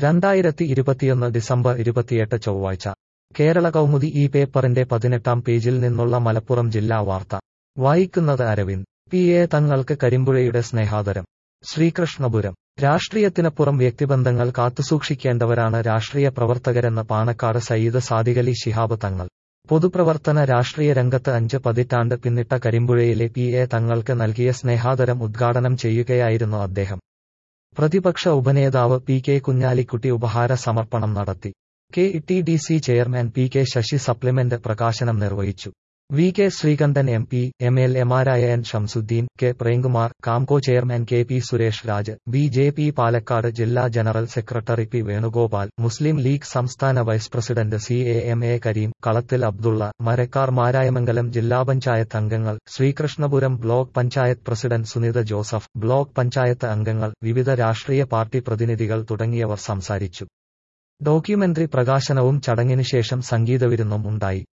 രണ്ടായിരത്തി ഇരുപത്തിയൊന്ന് ഡിസംബർ ഇരുപത്തിയെട്ട് ചൊവ്വാഴ്ച കേരള കൗമുദി ഈ പേപ്പറിന്റെ പതിനെട്ടാം പേജിൽ നിന്നുള്ള മലപ്പുറം ജില്ലാ വാർത്ത വായിക്കുന്നത് അരവിന്ദ് പി എ തങ്ങൾക്ക് കരിമ്പുഴയുടെ സ്നേഹാദരം ശ്രീകൃഷ്ണപുരം രാഷ്ട്രീയത്തിനപ്പുറം വ്യക്തിബന്ധങ്ങൾ കാത്തുസൂക്ഷിക്കേണ്ടവരാണ് രാഷ്ട്രീയ പ്രവർത്തകരെന്ന് പാണക്കാട് സയ്യിദ് സാദിഖലി ശിഹാബ് തങ്ങൾ പൊതുപ്രവർത്തന രാഷ്ട്രീയ രംഗത്ത് അഞ്ച് പതിറ്റാണ്ട് പിന്നിട്ട കരിമ്പുഴയിലെ പി എ തങ്ങൾക്ക് നൽകിയ സ്നേഹാദരം ഉദ്ഘാടനം ചെയ്യുകയായിരുന്നു അദ്ദേഹം പ്രതിപക്ഷ ഉപനേതാവ് പി കെ കുഞ്ഞാലിക്കുട്ടി ഉപഹാര സമർപ്പണം നടത്തി K T D C chairman P K Sasi supplement പ്രകാശനം നിർവഹിച്ചു V K Sreekandan M P M L എമാരായ N Shamsudheen K Premkumar Kamco chairman K P Suresh Raj B J P Palakkad ജില്ലാ general secretary P Venugopal Muslim League സംസ്ഥാന vice president C A M A Kareem Kalathil Abdulla Marakkar Marayamangalam ജില്ലാ പഞ്ചായത്ത് അംഗങ്ങൾ Sreekrishnapuram block panchayat president Sunitha Joseph block panchayat അംഗങ്ങൾ വിവിധ രാഷ്ട്രീയ പാർട്ടി പ്രതിനിധികൾ തുടങ്ങിയവർ സംസാരിച്ചു ഡോക്യുമെന്ററി പ്രകാശനവും ചടങ്ങിനുശേഷം സംഗീതവിരുന്നും ഉണ്ടായി